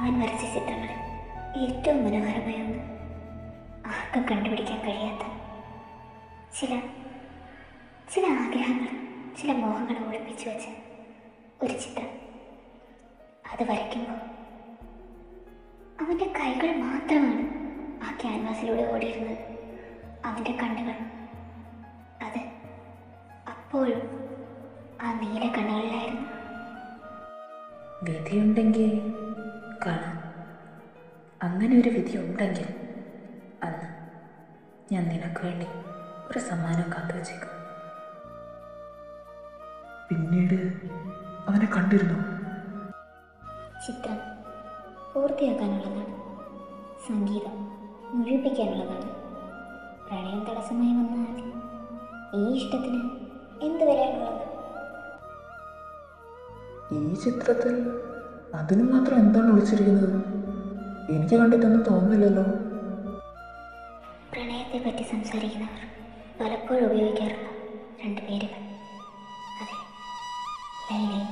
അവൻ വരച്ച ചിത്രങ്ങളിൽ ഏറ്റവും മനോഹരമായ ഒന്ന് ആർക്കും കണ്ടുപിടിക്കാൻ കഴിയാത്ത ചില ചില ആഗ്രഹങ്ങൾ ചില മോഹങ്ങൾ ഒളിപ്പിച്ചു വെച്ച ഒരു ചിത്രം അത് വരയ്ക്കുമ്പോൾ അവൻ്റെ കൈകൾ മാത്രമാണ് ആ ക്യാൻവാസിലൂടെ ഓടിയിരുന്നത് അവൻ്റെ കണ്ണുകൾ അത് അപ്പോഴും ആ നീല കണ്ണുകളിലായിരുന്നു വിധിയുണ്ടെങ്കിൽ കാണാം അങ്ങനെ ഒരു വിധി ഉണ്ടെങ്കിൽ അന്ന് ഞാൻ നിനക്ക് വേണ്ടി ഒരു സമ്മാനം കാത്തു വച്ചേക്കും പിന്നീട് അവനെ കണ്ടിരുന്നു ചിത്രം പൂർത്തിയാക്കാനുള്ളതാണ് സംഗീതം മുഴുവിപ്പിക്കാനുള്ളതാണ് പ്രണയം തടസ്സമായി വന്നാൽ ഈ ഇഷ്ടത്തിന് എന്ത് വിലയാണുള്ളത് ഈ ചിത്രത്തിൽ അതിന് മാത്രം എന്താണ് വിളിച്ചിരിക്കുന്നത് എനിക്ക് കണ്ടിട്ടൊന്നും തോന്നുന്നില്ലല്ലോ പ്രണയത്തെ പറ്റി സംസാരിക്കുന്നവർ പലപ്പോഴും ഉപയോഗിക്കാറുള്ള രണ്ട് പേരുകൾ അതെ ലൈലയും